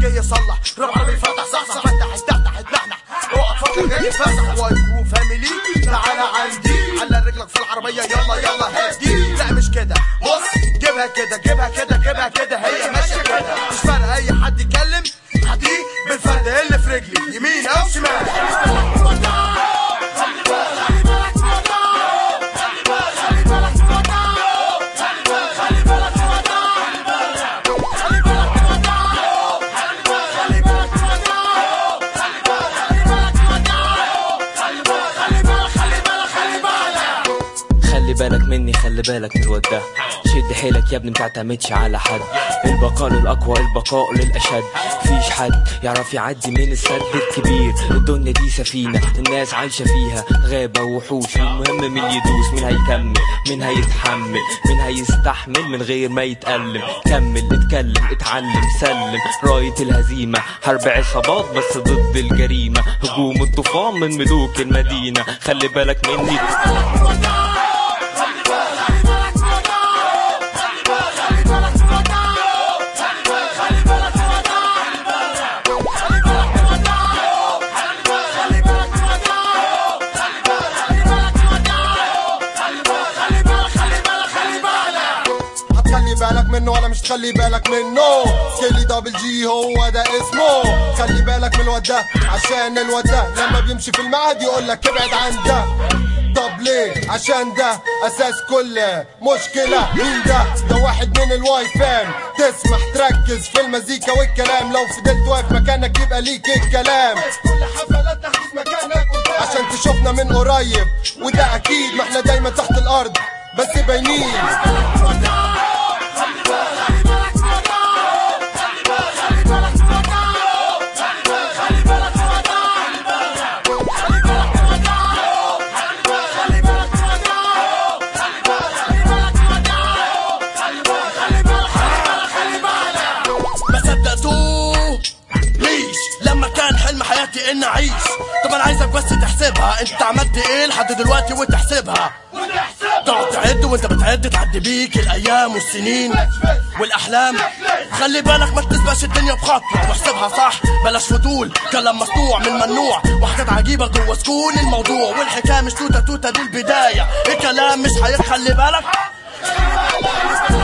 جاي يصلح راب عربي فتح صحصح فتح اتفتح اتنحنح اقف فكر جاي يتفسح وايكرو فاميلي تعالى عندي على رجلك في العربية يلا يلا هدي لا مش كده بص جيبها كده جيبها كده جيبها كده هي ماشية كده مش فارقة أي حد يتكلم حدي بالفرد اللي في رجلي يمين أو شمال خلي بالك مني خلي بالك من الواد ده شد حيلك يا ابني متعتمدش على حد البقاء للأقوى البقاء للأشد فيش حد يعرف يعدي من السد الكبير الدنيا دي سفينة الناس عايشة فيها غابة وحوش المهم مين يدوس مين هيكمل مين هيتحمل مين هيستحمل من غير ما يتألم كمل اتكلم اتعلم سلم راية الهزيمة حرب عصابات بس ضد الجريمة هجوم الطوفان من ملوك المدينة خلي بالك مني هتخلي بالك منه ولا مش تخلي بالك منه سكيلي دبل جي هو ده اسمه خلي بالك من الواد ده عشان الواد ده لما بيمشي في المعهد يقول لك ابعد عن ده طب ليه عشان ده اساس كل مشكلة مين ده ده واحد من الواي فام تسمح تركز في المزيكا والكلام لو فضلت واقف مكانك يبقى ليك الكلام كل حفلات تحديد مكانك عشان تشوفنا من قريب وده اكيد ما احنا دايما تحت الارض بس باينين ما صدقتوه ليش لما كان حلم حياتي اني اعيش طب انا عايزك بس تحسبها انت عملت ايه لحد دلوقتي وتحسبها تقعد تعد وانت بتعد تعدي بيك الايام والسنين والاحلام خلي بالك ما تسبقش الدنيا بخطوه واحسبها صح بلاش فضول كلام مصنوع من ممنوع وحاجات عجيبه جوه سكون الموضوع والحكايه مش توته توته دي البدايه الكلام مش هيخلي بالك